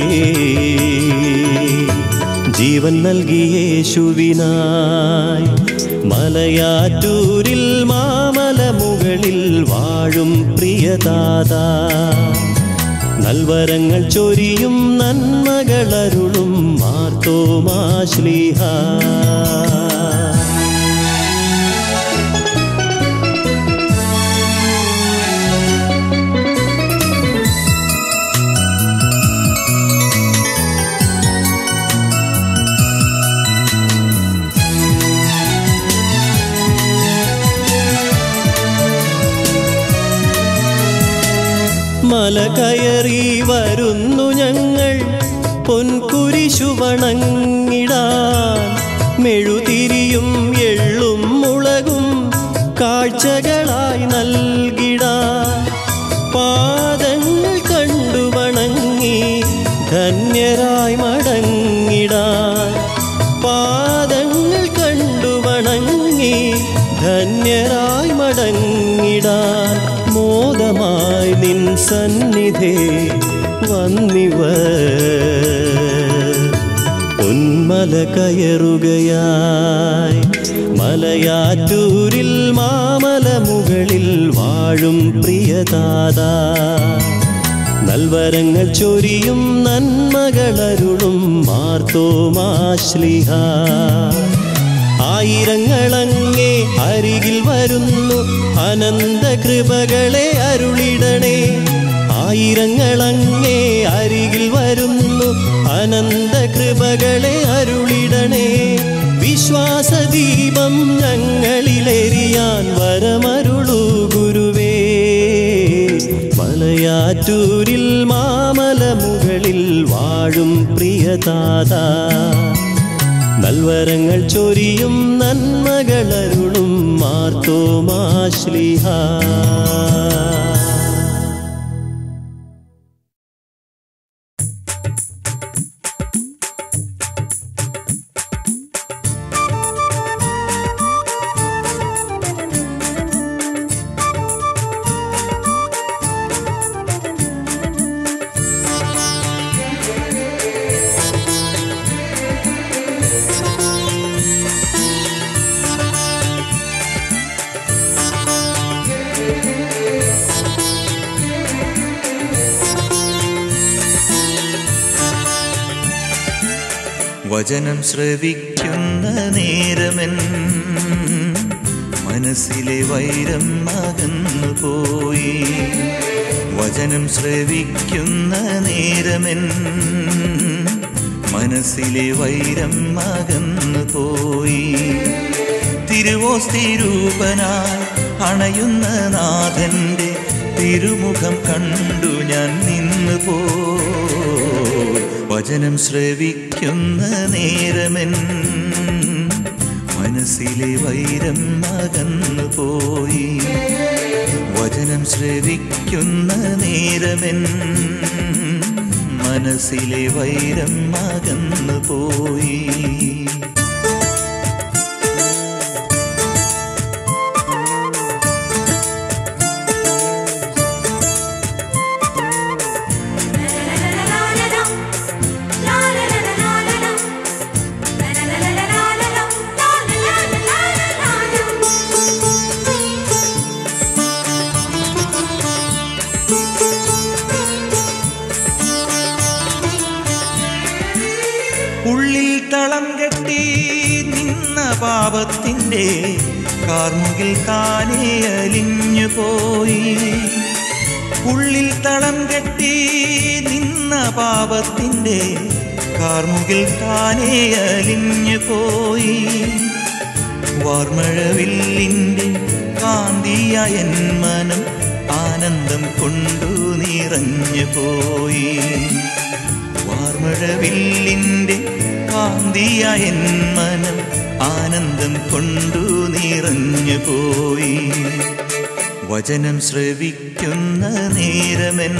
ജീവൻ നൽകി യേശുവിനായി മലയാറ്റൂരിൽ മാമലമുകളിൽ വാഴും പ്രിയതാത നൽവരങ്ങൾ ചൊരിയും നന്മകളരുളും മാർത്തോമാശ്ലിഹ മല കയറി വരുന്നു ഞങ്ങൾ പൊൻകുരിശു വണങ്ങിടാൻ മെഴുതിരിയും എള്ളും മുളകും കാഴ്ചകളായി നൽകിടാൻ പാദങ്ങൾ കണ്ടു വണങ്ങി ധന്യരായി മടങ്ങിടാൻ പാദങ്ങൾ കണ്ടു വണങ്ങി ധന്യരായി മടങ്ങിടാൻ മോദമായി നിൻ സന്നിധേ വന്നിവർ ഉന്മല കയറുകയായി മലയാറ്റൂരിൽ മാമലമുകളിൽ വാഴും പ്രിയതാത നൽവരങ്ങൾ ചൊരിയും നന്മകളരുളും മാർത്തോമാശ്ലിഹ ആയിരങ്ങളങ്ങേ അരികിൽ വരുന്നു അനന്ത കൃപകളെ അരുളിടണേ ആയിരങ്ങളങ്ങേ അരികിൽ വരുന്നു അനന്ത കൃപകളെ അരുളിടണേ വിശ്വാസദീപം ഞങ്ങളിലെരിയാൻ വരമരുളൂ ഗുരുവേ മലയാറ്റൂരിൽ മാമലമുകളിൽ വാഴും പ്രിയതാത നൽവരങ്ങൾ ചൊരിയും നന്മകളരുളും മാർത്തോമാശ്ലിഹ യേശുവേ വചനം ശ്രവിക്കുന്ന നേരമൻ മനസ്സിലെ വൈരം അകന്നു പോയി വചനം ശ്രവിക്കുന്ന നേരമൻ മനസ്സിലെ വൈരം അകന്നു പോയി തിരുവോസ്തിരൂപനായി അണയുന്ന നാഥന്റെ തിരുമുഖം കണ്ടു ഞാൻ നിന്നു പോ വചനം ശ്രവിക്കുന്ന നേരമൻ മനസ്സിലെ വൈരം അകന്നു പോയി വചനം ശ്രവിക്കുന്ന നേരമൻ മനസ്സിലെ വൈരം അകന്നു പോയി ഉള്ളിൽ തളം കെട്ടി നിന്ന പാപത്തിൻ്റെ കാർമുകിൽ താനേ അലിഞ്ഞു പോയി ഉള്ളിൽ തളം കെട്ടി നിന്ന പാപത്തിൻ്റെ കാർമുകിൽ താനേ അലിഞ്ഞു പോയി വാർമഴവില്ലിൻ്റെ കാന്തിയായ എൻ മനം ആനന്ദം കൊണ്ടു നിറഞ്ഞു പോയി വാർമഴവില്ലിൻ്റെ കാന്തിയായ എൻ മനം ആനന്ദം കൊണ്ടു നിറഞ്ഞു പോയി വചനം ശ്രവിക്കുന്ന നേരമൻ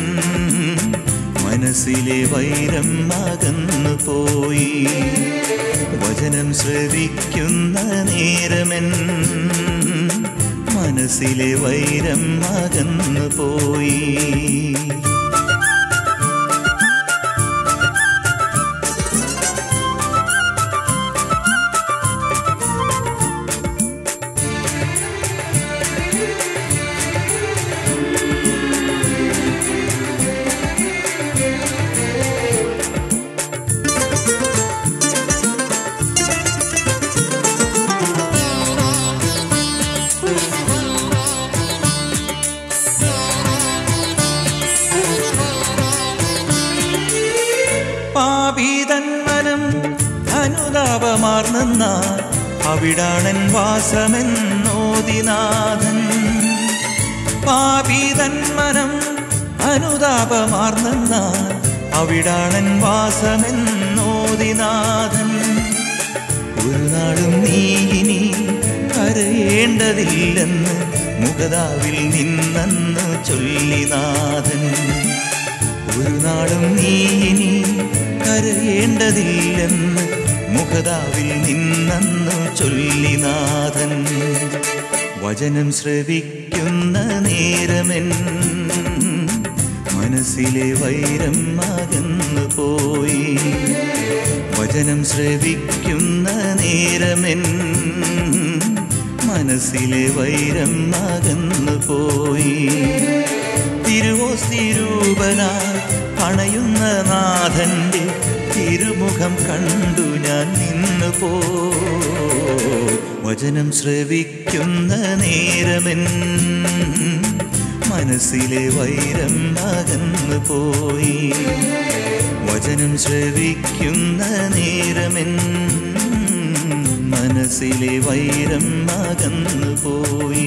മനസ്സിലെ വൈരം അകന്നു പോയി വചനം ശ്രവിക്കുന്ന നേരമൻ മനസ്സിലെ വൈരം അകന്നു പോയി പാപീതൻ മനം അനുതാപമാർന്ന അവിടാണൻ വാസമെന്നോദിനാഥൻ പാപീതൻ മനം അനുതാപമാർന്ന അവിടാണൻ വാസമെന്നോദിനാഥൻ ഒരു നാളും നീ ഇനി കരയേണ്ടതില്ലെന്ന് മുഖതാവിൽ നിന്നെന്ന് ചൊല്ലിനാഥൻ ഒരു നാളും നീ ഇനി കരയേണ്ടതില്ലെന്ന് മുഖതാവിൽ നിന്നെന്നു ചൊല്ലിനാഥൻ വചനം ശ്രവിക്കുന്ന നേരമെൻ മനസ്സിലെ വൈരം അകന്നു പോയി വചനം ശ്രവിക്കുന്ന നേരമെൻ മനസ്സിലെ വൈരം അകന്നു പോയി തിരുവോസ്തിരൂപനായി അണയുന്ന നാഥന്റെ തിരുമുഖം കണ്ടു ഞാൻ നിന്നു പോ വചനം ശ്രവിക്കുന്ന നേരമെൻ മനസ്സിലെ വൈരം അകന്നു പോയി വചനം ശ്രവിക്കുന്ന നേരമെൻ മനസ്സിലെ വൈരം അകന്നു പോയി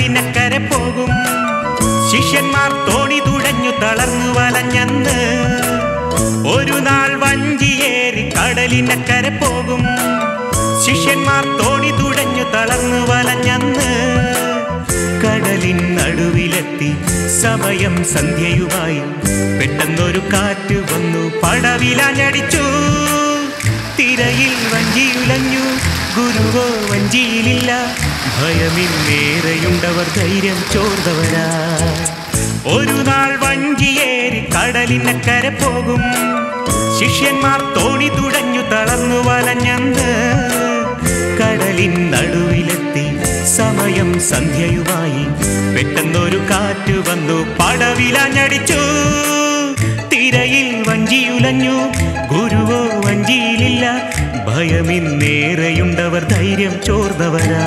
കടലിനക്കരെ പോകും ശിഷ്യന്മാർ തോണി തുഴഞ്ഞു തളർന്നു വലഞ്ഞന്ന് ഒരു നാൾ വഞ്ചിയേറി കടലിനക്കരെ പോകും ശിഷ്യന്മാർ തോണി തുഴഞ്ഞു തളർന്നു വലഞ്ഞന്ന് കടലിൻ നടുവിലെത്തി സമയം സന്ധ്യയുമായി പെട്ടെന്നൊരു കാറ്റ് വന്നു പടവിലാഞ്ഞടിച്ചു തിരയിൽ വഞ്ചിയുലഞ്ഞു ഗുരുവോ വഞ്ചിയിലില്ല ഭയമിന്നേറെയുണ്ടവർ ധൈര്യം ചോർന്നവരാ ഒരു നാൾ വഞ്ചിയേറി കടലിനക്കരെ പോകും ശിഷ്യന്മാർ തോണി തുഴഞ്ഞു തളർന്നു വലഞ്ഞന്ന് കടലിൻ നടുവിലെത്തി സമയം സന്ധ്യയുമായി പെട്ടെന്നൊരു കാറ്റ് വന്നു പടവിലാഞ്ഞടിച്ചു തിരയിൽ വഞ്ചിയുലഞ്ഞു ഗുരുവോ വഞ്ചിയിലില്ല ഭയമിന്നേറെയുണ്ടവർ ധൈര്യം ചോർന്നവരാ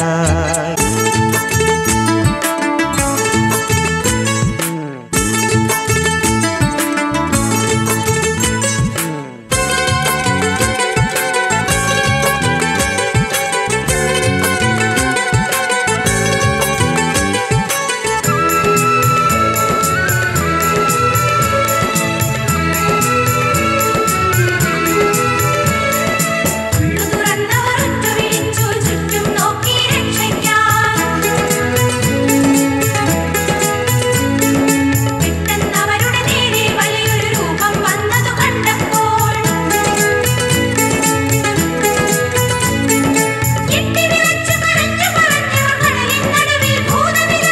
തുറന്നവർ ഉറ്റു വിളിച്ചു ചുറ്റും നോക്കി രക്ഷിക്കാൻ പെട്ടെന്ന് അവരുടെ നേരെ വലിയൊരു രൂപം വന്നതു കണ്ടപ്പോൾ ഞെട്ടിവിറച്ചു കരഞ്ഞു പറഞ്ഞവർ കടലിൻ നടുവിൽ ഭൂതമിതാ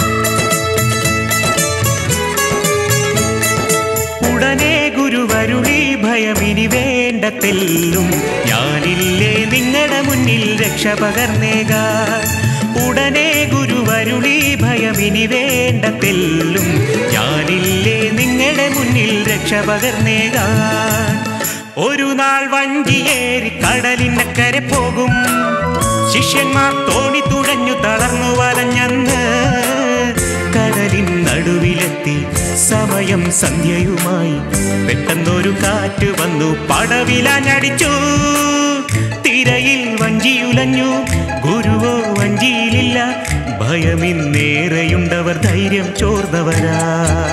ഉടനെ ഗുരുവരുളി ഭയമിനി വേണ്ടത്തെല്ലും ഞാനില്ലേ നിങ്ങളുടെ മുന്നിൽ രക്ഷ പകർന്നേക ഉടനെ ഗുരുവരുളി ഭയമിനി വേണ്ടത്തെല്ലും ഞാനില്ലേ നിങ്ങളുടെ മുന്നിൽ രക്ഷ പകർന്നേക ഒരു നാൾ വഞ്ചിയേറി കടലിനക്കരെ പോകും ശിഷ്യന്മാർ തോണി തുഴഞ്ഞു തളർന്നു വലഞ്ഞന്ന് കടലിൻ നടുവിലെത്തി സമയം സന്ധ്യയുമായി പെട്ടെന്നൊരു കാറ്റ് വന്നു പടവിലാഞ്ഞടിച്ചു തിരയിൽ വഞ്ചിയുലഞ്ഞു ഗുരുവോ വഞ്ചിയിലില്ല ഭയമിന്നേറെയുണ്ടവർ ധൈര്യം ചോർന്നവരാ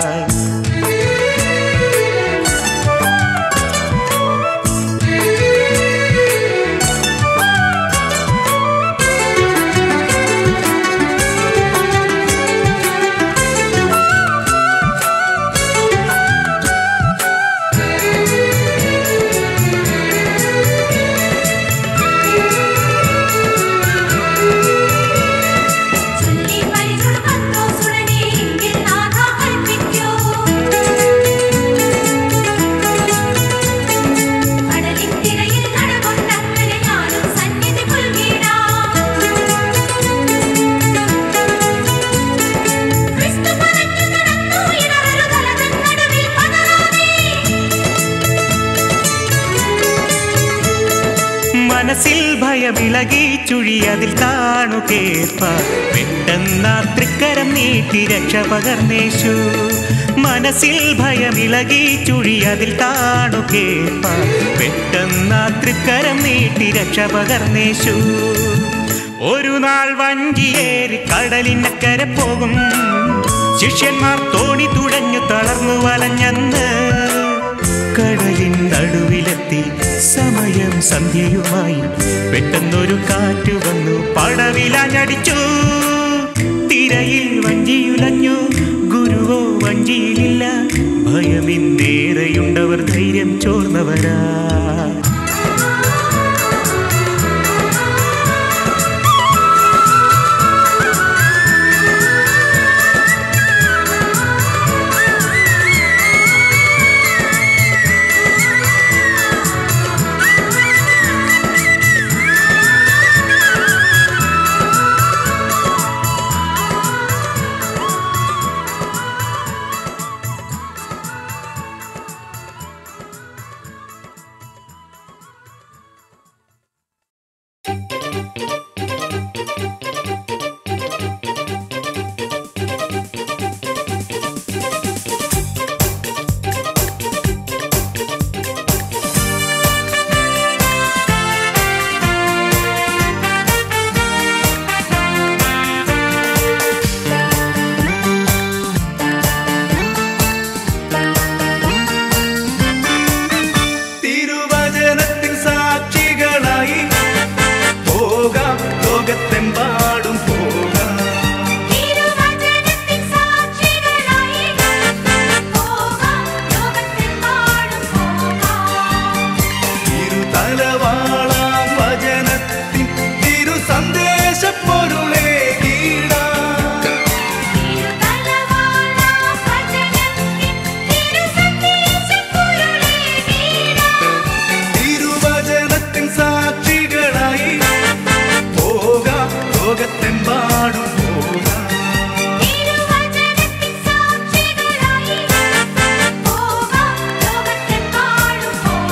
ചൊല്ലി പരിചുടു പത്തോ സുടനെ എങ്കിൽ നാഥ കൽപ്പിക്കൂ കടലിൻ തിരയിൽ നടകൊണ്ടങ്ങനെ ഞാനും സന്നിധി പുൽകിടാം ക്രിസ്തു പറഞ്ഞു നടന്നു ഇടറൊരു കലതൻ നടുവിൽ പതറാതെ മനസ്സിൽ ഭയമിളകി ചുഴി അതിൽ താണു കേപ്പ പെട്ടെന്ന തൃക്കരം നീട്ടി രക്ഷ പകർന്നേശു മനസ്സിൽ ഭയമിളകി ചുഴി അതിൽ താണു കേപ്പ പെട്ടെന്ന തൃക്കരം നീട്ടി രക്ഷ പകർന്നേശു ഒരു നാൾ വഞ്ചിയേറി കടലിനക്കരെ പോകും ശിഷ്യന്മാർ തോണി തുഴഞ്ഞു തളർന്നു വലഞ്ഞന്ന് കടലിൻ നടുവിലെത്തി സമയം സന്ധ്യയുമായി പെട്ടെന്നൊരു കാറ്റ് വന്നു പടവിലാഞ്ഞടിച്ചു തിരയിൽ വഞ്ചിയുലഞ്ഞു ഗുരുവോ വഞ്ചിയിലില്ല ഭയമിന്നേറെയുണ്ടവർ ധൈര്യം ചോർന്നവരാ തിരുവചനത്തിൻ സാക്ഷികളായി പോകാം ലോകത്തെമ്പാടും പോകാം തിരുവചനത്തിൻ സാക്ഷികളായി പോകാം ലോകത്തെമ്പാടും പോകാം തിരുതലവാളാം വചനത്തിൻ തിരു സന്ദേശ പൊരുളേ തിരുതലവാളാ വചനത്തിൻ തിരുസന്ദേശപ്പൊരുളേ വീണാം തിരുവചനത്തിൻ സാക്ഷികളായി പോകാം ലോകത്തെമ്പാടും പോകാം തിരുവചനത്തിൻ സാക്ഷികളായി പോകാം ലോകത്തെമ്പാടും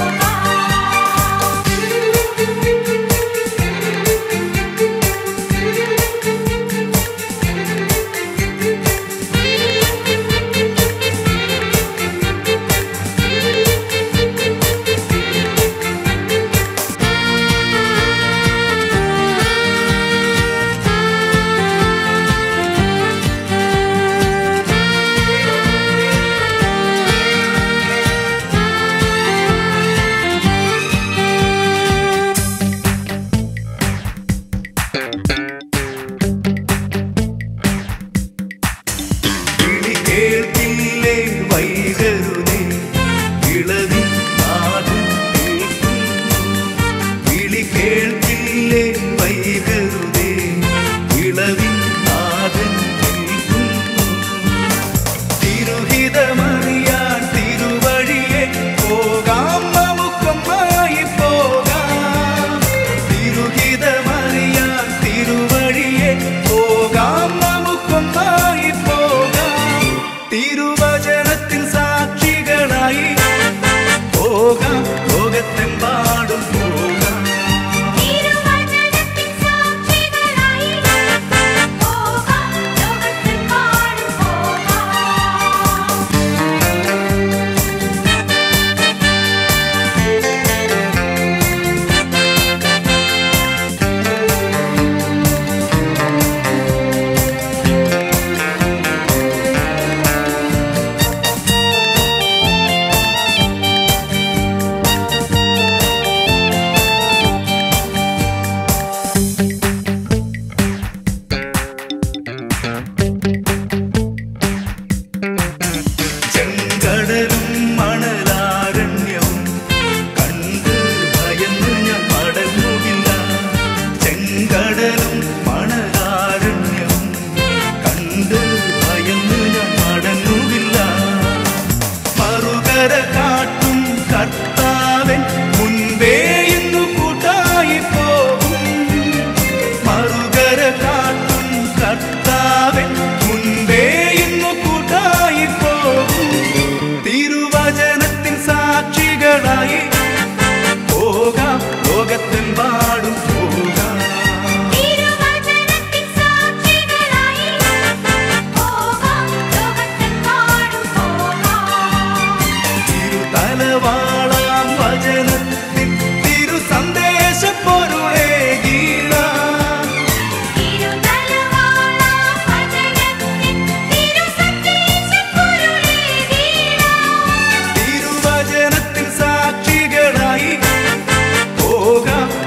വിളി കേൾക്കില്ലേ വൈകരുതേ ഇളവിൻ നാദം കേൾക്കുന്നു വിളി കേൾക്കില്ലേ വൈകരുതേ ഇളവിൻ നാദം കേൾക്കുന്നു തിരുഹിതമറിയാൻ തിരുവഴിയെ പോകാം നമുക്കൊന്നായി പോകാം തിരുഹിതമറിയാൻ തിരുവഴിയെ പോകാം നമുക്കൊന്നായി പോകാം തിരുവചനത്തിൻ സാക്ഷികളായി പോകാം ലോകത്തെമ്പാടും പോകാം തിരുവചനത്തിൻ സാക്ഷികളായി പോകാം ലോകത്തെമ്പാടും പോകാം ചെങ്കടലും മണലാരണ്യവും കണ്ട് ഭയന്ന് ഞാൻ മടങ്ങുകില്ല ചെങ്കടലും മണലാരണ്യവും കണ്ട് ഭയന്ന് ഞാൻ മടങ്ങുകില്ല മറുകര കാട്ടും കർത്താവൻ മുൻപേ ഇന്നു കൂട്ടായി പോകും മറുകര കാട്ടും കർത്താവൻ മുൻപേ ഇന്നു കൂട്ടായി പോകും തിരുവചനത്തിൻ സാക്ഷികളായി പോകാം ലോകത്തെമ്പാടും പോകാം തിരുവചനത്തിൻ സാക്ഷികളായി പോകാം ലോകത്തെമ്പാടും പോകാം തിരുതലവാളാം വചനത്തിൻ തിരു സന്ദേശ പൊരുളേ തിരുതലവാളാ വചനത്തിൻ തിരുസന്ദേശപ്പൊരുളേ വീണാം തിരുവചനത്തിൻ സാക്ഷികളായി പോകാം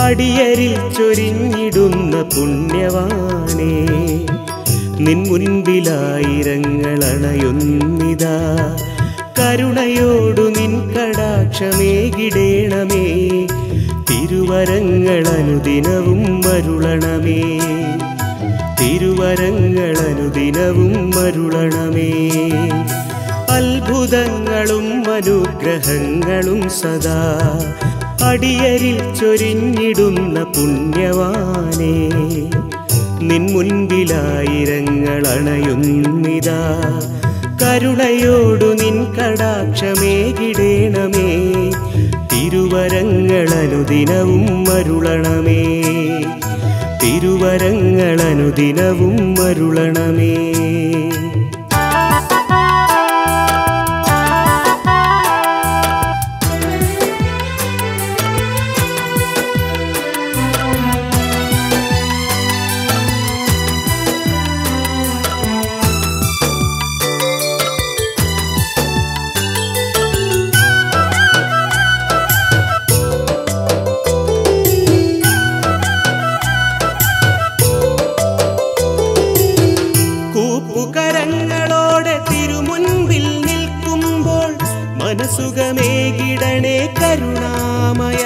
അടിയരിൽ ചൊരിഞ്ഞിടുന്ന പുണ്യവാനേ നിൻ മുൻപിലായിരങ്ങൾ അണയുന്നിതാ കരുണയോടു നിൻ കടാക്ഷമേകിടേണമേ തിരുവരങ്ങൾ അനുദിനവും മരുളണമേ തിരുവരങ്ങൾ അനുദിനവും മരുളണമേ അത്ഭുതങ്ങളും അനുഗ്രഹങ്ങളും സദാ അടിയരിൽ ചൊരിഞ്ഞിടുന്ന പുണ്യവാനേ നിൻ മുൻപിലായിരങ്ങൾ അണയുന്നിതാ കരുണയോടു നിൻ കടാക്ഷമേകിടേണമേ തിരുവരങ്ങൾ അനുദിനവും മരുളണമേ തിരുവരങ്ങൾ അനുദിനവും മരുളണമേ കൂപ്പുകരങ്ങളോടെ തിരുമുൻപിൽ നിൽക്കുമ്പോൾ മനസുഖമേകിടണേ കരുണാമയ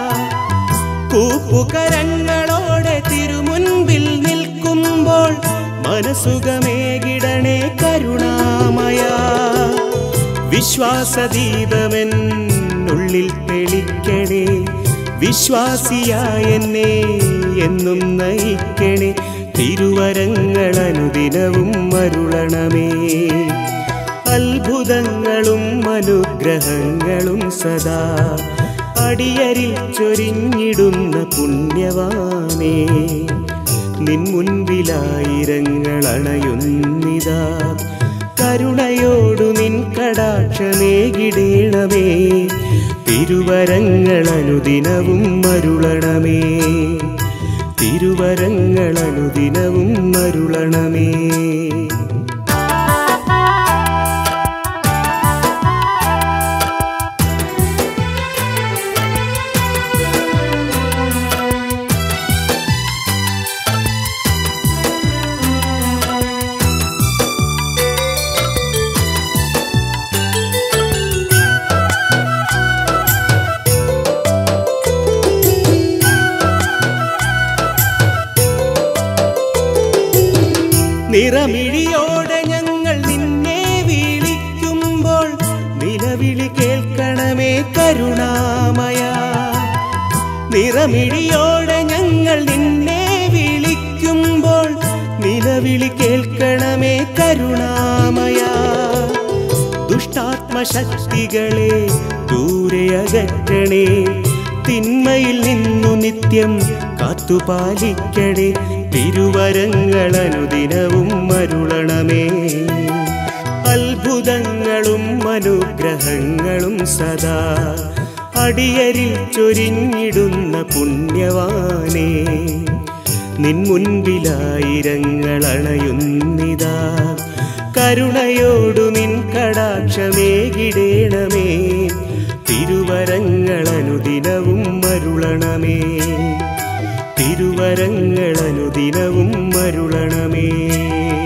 കൂപ്പുകരങ്ങളോടെ തിരുമുൻപിൽ നിൽക്കുമ്പോൾ മനസുഖമേകിടണേ കരുണാമയ വിശ്വാസദീപമെൻ ഉള്ളിൽ തെളിക്കണേ വിശ്വാസിയായ എന്നെ എന്നും നയിക്കണേ തിരുവരങ്ങൾ അനുദിനവും മരുളണമേ അത്ഭുതങ്ങളും അനുഗ്രഹങ്ങളും സദാ അടിയരിൽ ചൊരിഞ്ഞിടുന്ന പുണ്യവാനേ നിൻ മുൻപിലായിരങ്ങൾ അണയുന്നിതാ കരുണയോടു നിൻ കടാക്ഷമേകിടേണമേ തിരുവരങ്ങൾ അനുദിനവും മരുളണമേ തിരുവരങ്ങൾ അനുദിനവും മരുളണമേ നിറമിഴിയോടെ ഞങ്ങൾ നിന്നെ വിളിക്കുമ്പോൾ നിലവിളി കേൾക്കണമേ കരുണാമയ നിറമിഴിയോടെ ഞങ്ങൾ നിന്നെ വിളിക്കുമ്പോൾ നിലവിളി കേൾക്കണമേ കരുണാമയ ദുഷ്ടാത്മശക്തികളെ ദൂരെ അകറ്റണേ തിന്മയിൽ നിന്നു നിത്യം കാത്തുപാലിക്കണേ തിരുവരങ്ങൾ അനുദിനവും മരുളണമേ അത്ഭുതങ്ങളും അനുഗ്രഹങ്ങളും സദാ അടിയരിൽ ചൊരിഞ്ഞിടുന്ന പുണ്യവാനേ നിൻ മുൻപിലായിരങ്ങൾ അണയുന്നിതാ കരുണയോടു നിൻ കടാക്ഷമേകിടേണമേ തിരുവരങ്ങൾ അനുദിനവും മരുളണമേ തിരുവരങ്ങൾ അനുദിനവും മരുളണമേ